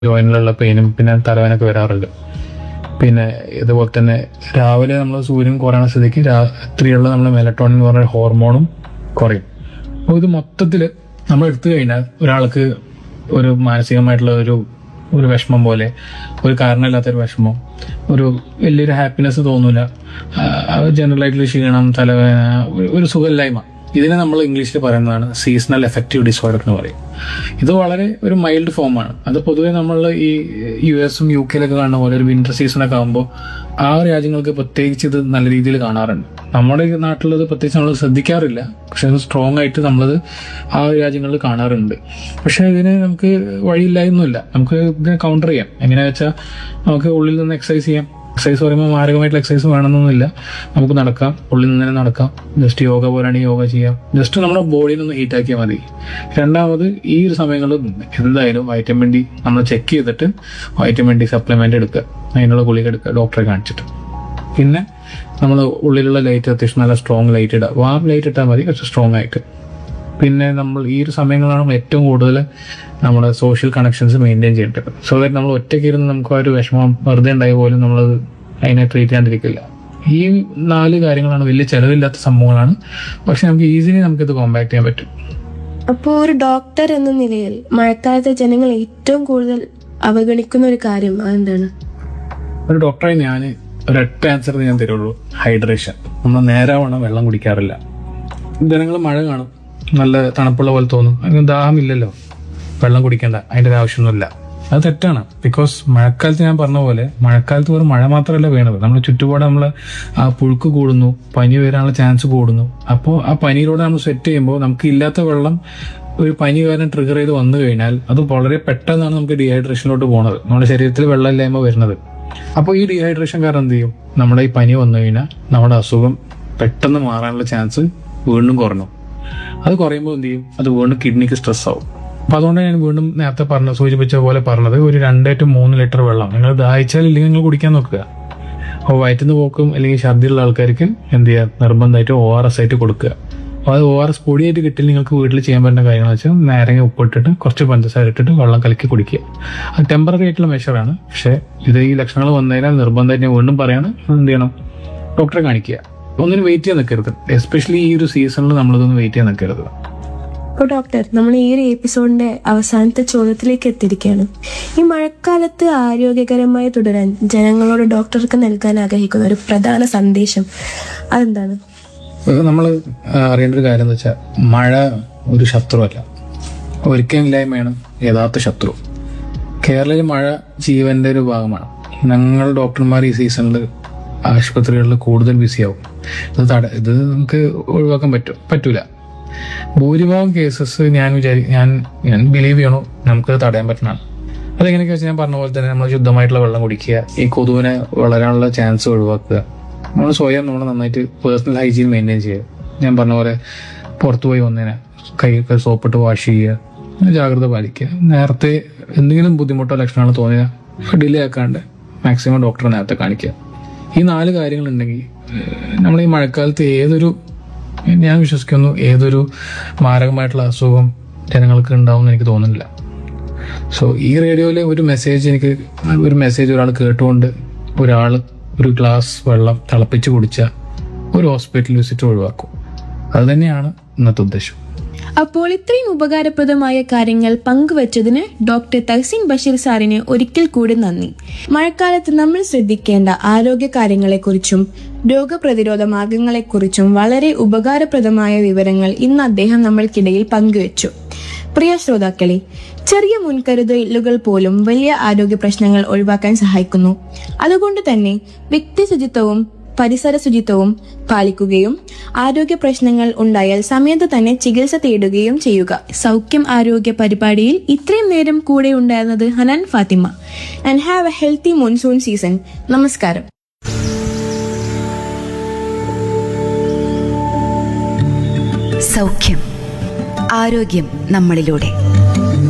ജോയിനിലുള്ള പെയിനും പിന്നെ തലവേനൊക്കെ വരാറുണ്ട് പിന്നെ ഇതുപോലെ തന്നെ രാവിലെ നമ്മൾ സൂര്യൻ കുറയണ സ്ഥിതിക്ക് രാത്രിയുള്ള നമ്മൾ മെലട്ടോണിൻ എന്ന് പറയുന്ന ഹോർമോണും കുറയും അപ്പോൾ ഇത് മൊത്തത്തിൽ നമ്മൾ എടുത്തു കഴിഞ്ഞാൽ ഒരാൾക്ക് ഒരു മാനസികമായിട്ടുള്ള ഒരു ഒരു വിഷമം പോലെ ഒരു കാരണമില്ലാത്തൊരു വിഷമം ഒരു വലിയൊരു ഹാപ്പിനെസ് തോന്നൂല ജനറൽ ആയിട്ടുള്ള ക്ഷീണം തലവേദന ഒരു- ഒരു സുഖമില്ലായ്മ ഇതിനെ നമ്മൾ ഇംഗ്ലീഷിൽ പറയുന്നതാണ് സീസണൽ എഫക്റ്റീവ് ഡിസോർഡർ എന്ന് പറയും ഇത് വളരെ ഒരു മൈൽഡ് ഫോമാണ് അത് പൊതുവെ നമ്മൾ ഈ യു എസും യു കെയിലൊക്കെ കാണുന്ന പോലെ ഒരു വിന്റർ സീസണൊക്കെ ആകുമ്പോൾ ആ രാജ്യങ്ങൾക്ക് പ്രത്യേകിച്ച് ഇത് നല്ല രീതിയിൽ കാണാറുണ്ട് നമ്മുടെ ഈ നാട്ടിലത് പ്രത്യേകിച്ച് നമ്മൾ ശ്രദ്ധിക്കാറില്ല പക്ഷെ അത് സ്ട്രോങ് ആയിട്ട് നമ്മളത് ആ രാജ്യങ്ങളിൽ കാണാറുണ്ട് പക്ഷെ ഇതിന് നമുക്ക് വഴിയില്ലായൊന്നുമില്ല നമുക്ക് ഇതിനെ കൗണ്ടർ ചെയ്യാം എങ്ങനെയാ വെച്ചാൽ നമുക്ക് ഉള്ളിൽ നിന്ന് എക്സസൈസ് ചെയ്യാം എക്സസൈസ് പറയുമ്പോൾ മാരകമായിട്ടുള്ള എക്സസൈസ് വേണമെന്നൊന്നുമില്ല നമുക്ക് നടക്കാം ഉള്ളിൽ നിന്ന് തന്നെ നടക്കാം ജസ്റ്റ് യോഗ പോലാണെങ്കിൽ യോഗ ചെയ്യാം ജസ്റ്റ് നമ്മുടെ ബോഡിയിൽ ഒന്ന് ഹീറ്റ് ആക്കിയാൽ മതി രണ്ടാമത് ഈ ഒരു സമയങ്ങളിൽ എന്തായാലും വൈറ്റമിൻ ഡി നമ്മൾ ചെക്ക് ചെയ്തിട്ട് വൈറ്റമിൻ ഡി സപ്ലിമെന്റ് എടുക്കുക അതിനുള്ള ഗുളിക എടുക്കുക ഡോക്ടറെ കാണിച്ചിട്ട് പിന്നെ നമ്മൾ ഉള്ളിലുള്ള ലൈറ്റ് അത്യാവശ്യം നല്ല സ്ട്രോങ് ലൈറ്റ് ഇടുക വാം ലൈറ്റ് ഇട്ടാൽ മതി കുറച്ച് സ്ട്രോങ് ആയിട്ട് പിന്നെ നമ്മൾ ഈ ഒരു സമയങ്ങളാണ് നമ്മൾ ഏറ്റവും കൂടുതൽ നമ്മുടെ സോഷ്യൽ കണക്ഷൻസ് മെയിൻറ്റെയിൻ ചെയ്യേണ്ടത് സോ ദാറ്റ് നമ്മൾ ഒറ്റയ്ക്ക് ഇരുന്ന് നമുക്ക് ആ ഒരു വിഷമം വെറുതെ ഉണ്ടായ പോലും നമ്മൾ അതിനെ ട്രീറ്റ് ചെയ്യാണ്ടിരിക്കില്ല ഈ നാല് കാര്യങ്ങളാണ് വലിയ ചിലവില്ലാത്ത സംഭവങ്ങളാണ് പക്ഷെ നമുക്ക് ഈസിലി നമുക്കിത് കോമ്പാക്ട് ചെയ്യാൻ പറ്റും അപ്പോൾ ഒരു ഡോക്ടർ എന്ന നിലയിൽ മഴക്കാലത്തെ ജനങ്ങൾ ഏറ്റവും കൂടുതൽ അവഗണിക്കുന്ന ഒരു കാര്യം അതെന്താണ് ഒരു ഡോക്ടറെ ഞാൻ ഒരൊറ്റ ആൻസർ ഞാൻ തരുള്ളൂ ഹൈഡ്രേഷൻ നമ്മൾ നേരാവണ്ണം വെള്ളം കുടിക്കാറില്ല ജനങ്ങൾ മഴ കാണും നല്ല തണുപ്പുള്ള പോലെ തോന്നും അതിന് ദാഹമില്ലല്ലോ വെള്ളം കുടിക്കേണ്ട അതിൻ്റെ ഒരു ആവശ്യമൊന്നുമില്ല അത് തെറ്റാണ് ബിക്കോസ് മഴക്കാലത്ത് ഞാൻ പറഞ്ഞ പോലെ മഴക്കാലത്ത് വെറും മഴ മാത്രമല്ല വീണത് നമ്മുടെ ചുറ്റുപാട് നമ്മൾ ആ പുഴുക്ക് കൂടുന്നു പനി വരാനുള്ള ചാൻസ് കൂടുന്നു അപ്പോൾ ആ പനിയിലൂടെ നമ്മൾ സെറ്റ് ചെയ്യുമ്പോൾ നമുക്ക് ഇല്ലാത്ത വെള്ളം ഒരു പനി കാരണം ട്രിഗർ ചെയ്ത് വന്നു കഴിഞ്ഞാൽ അത് വളരെ പെട്ടെന്നാണ് നമുക്ക് ഡീഹൈഡ്രേഷനിലോട്ട് പോകുന്നത് നമ്മുടെ ശരീരത്തിൽ വെള്ളമില്ലായ്മ വരുന്നത് അപ്പോൾ ഈ ഡീഹൈഡ്രേഷൻ കാരണം എന്ത് ചെയ്യും നമ്മുടെ ഈ പനി വന്നു കഴിഞ്ഞാൽ നമ്മുടെ അസുഖം പെട്ടെന്ന് മാറാനുള്ള ചാൻസ് വീണ്ടും കുറഞ്ഞു അത് കുറയുമ്പോൾ എന്ത് ചെയ്യും അത് വീണ്ടും കിഡ്നിക്ക് സ്ട്രെസ് ആവും അപ്പൊ അതുകൊണ്ട് ഞാൻ വീണ്ടും നേരത്തെ പറഞ്ഞ സൂചിപ്പിച്ച പോലെ പറഞ്ഞത് ഒരു രണ്ട് ടു മൂന്ന് ലിറ്റർ വെള്ളം നിങ്ങൾ ദാഹിച്ചാൽ ഇല്ലെങ്കിൽ നിങ്ങൾ കുടിക്കാൻ നോക്കുക അപ്പോൾ വയറ്റുന്ന പോക്കും അല്ലെങ്കിൽ ഛർദിയുള്ള ആൾക്കാർക്ക് എന്ത് ചെയ്യുക നിർബന്ധമായിട്ട് ഒ ആർ എസ് ആയിട്ട് കൊടുക്കുക അപ്പോൾ അത് ഒ ആർ എസ് പൊടിയായിട്ട് കിട്ടില്ല നിങ്ങൾക്ക് വീട്ടിൽ ചെയ്യാൻ പറ്റുന്ന കാര്യങ്ങൾ വെച്ചാൽ നാരങ്ങ ഉപ്പിട്ടിട്ട് കുറച്ച് പഞ്ചസാര ഇട്ടിട്ട് വെള്ളം കലക്കി കുടിക്കുക അത് ടെമ്പററി ആയിട്ടുള്ള മെഷറാണ് പക്ഷേ ഇത് ഈ ലക്ഷണങ്ങൾ വന്നു കഴിഞ്ഞാൽ നിർബന്ധമായിട്ട് ഞാൻ വീണ്ടും പറയാണ് എന്ത് ചെയ്യണം ഡോക്ടറെ കാണിക്കുക ഒന്നിനും വെയിറ്റ് ചെയ്യാൻ നിൽക്കരുത് എസ്പെഷ്യലി ഈ ഒരു സീസണിൽ നമ്മളിതൊന്നും വെയിറ്റ് ചെയ്യാൻ നിൽക്കരുത് അപ്പോൾ ഡോക്ടർ നമ്മൾ ഈ ഒരു എപ്പിസോഡിന്റെ അവസാനത്തെ ചോദ്യത്തിലേക്ക് എത്തിയിരിക്കുകയാണ് ഈ മഴക്കാലത്ത് ആരോഗ്യകരമായി തുടരാൻ ജനങ്ങളോട് ഡോക്ടർക്ക് നൽകാൻ ആഗ്രഹിക്കുന്ന ഒരു പ്രധാന സന്ദേശം അതെന്താണ് നമ്മൾ അറിയേണ്ട ഒരു കാര്യം എന്ന് വെച്ചാൽ മഴ ഒരു ശത്രുവല്ല ഒരിക്കലില്ലായ്മയാണ് യഥാർത്ഥ ശത്രു കേരളത്തിൽ മഴ ജീവന്റെ ഒരു ഭാഗമാണ് ഞങ്ങൾ ഡോക്ടർമാർ ഈ സീസണിൽ ആശുപത്രികളിൽ കൂടുതൽ ബിസിയാവും ഇത് തട ഇത് നമുക്ക് ഒഴിവാക്കാൻ പറ്റും പറ്റൂല ഭൂരിഭാഗം കേസസ് ഞാൻ വിചാരി ഞാൻ ഞാൻ ബിലീവ് ചെയ്യണു നമുക്ക് തടയാൻ പറ്റുന്നതാണ് അതെങ്ങനെയൊക്കെ വെച്ചാൽ ഞാൻ പറഞ്ഞ പോലെ തന്നെ നമ്മൾ ശുദ്ധമായിട്ടുള്ള വെള്ളം കുടിക്കുക ഈ കൊതുവിനെ വളരാനുള്ള ചാൻസ് ഒഴിവാക്കുക നമ്മൾ സ്വയം നമ്മൾ നന്നായിട്ട് പേഴ്സണൽ ഹൈജീൻ മെയിൻറ്റെയിൻ ചെയ്യുക ഞാൻ പറഞ്ഞ പോലെ പുറത്തു പോയി വന്നതിനെ കൈയൊക്കെ സോപ്പിട്ട് വാഷ് ചെയ്യുക അങ്ങനെ ജാഗ്രത പാലിക്കുക നേരത്തെ എന്തെങ്കിലും ബുദ്ധിമുട്ടോ ലക്ഷണങ്ങൾ തോന്നിയാൽ ഡിലേ ആക്കാണ്ട് മാക്സിമം ഡോക്ടറെ നേരത്തെ കാണിക്കുക ഈ നാല് കാര്യങ്ങളുണ്ടെങ്കിൽ നമ്മൾ ഈ മഴക്കാലത്ത് ഏതൊരു ഞാൻ വിശ്വസിക്കുന്നു ഏതൊരു മാരകമായിട്ടുള്ള അസുഖം ജനങ്ങൾക്ക് ഉണ്ടാവും എന്ന് എനിക്ക് തോന്നുന്നില്ല സോ ഈ റേഡിയോയിലെ ഒരു മെസ്സേജ് എനിക്ക് ഒരു മെസ്സേജ് ഒരാൾ കേട്ടുകൊണ്ട് ഒരാൾ ഒരു ഗ്ലാസ് വെള്ളം തിളപ്പിച്ച് കുടിച്ച ഒരു ഹോസ്പിറ്റൽ വിസിറ്റ് ഒഴിവാക്കും അത് തന്നെയാണ് ഇന്നത്തെ ഉദ്ദേശം അപ്പോൾ ഇത്രയും ഉപകാരപ്രദമായ കാര്യങ്ങൾ പങ്കുവച്ചതിന് ഡോക്ടർ തഹസീൻ ബഷീർ സാറിന് ഒരിക്കൽ കൂടി നന്ദി മഴക്കാലത്ത് നമ്മൾ ശ്രദ്ധിക്കേണ്ട ആരോഗ്യ കാര്യങ്ങളെക്കുറിച്ചും രോഗപ്രതിരോധ മാർഗങ്ങളെക്കുറിച്ചും വളരെ ഉപകാരപ്രദമായ വിവരങ്ങൾ ഇന്ന് അദ്ദേഹം നമ്മൾക്കിടയിൽ പങ്കുവച്ചു പ്രിയ ശ്രോതാക്കളെ ചെറിയ മുൻകരുതലുകൾ പോലും വലിയ ആരോഗ്യ പ്രശ്നങ്ങൾ ഒഴിവാക്കാൻ സഹായിക്കുന്നു അതുകൊണ്ട് തന്നെ വ്യക്തി ശുചിത്വവും പരിസര ശുചിത്വവും പാലിക്കുകയും ആരോഗ്യ പ്രശ്നങ്ങൾ ഉണ്ടായാൽ സമയത്ത് തന്നെ ചികിത്സ തേടുകയും ചെയ്യുക സൗഖ്യം ആരോഗ്യ പരിപാടിയിൽ ഇത്രയും നേരം കൂടെ ഉണ്ടായിരുന്നത് Hanan Fathima and have a healthy monsoon season നമസ്കാരം സൗഖ്യം ആരോഗ്യം നമ്മളിലൂടെ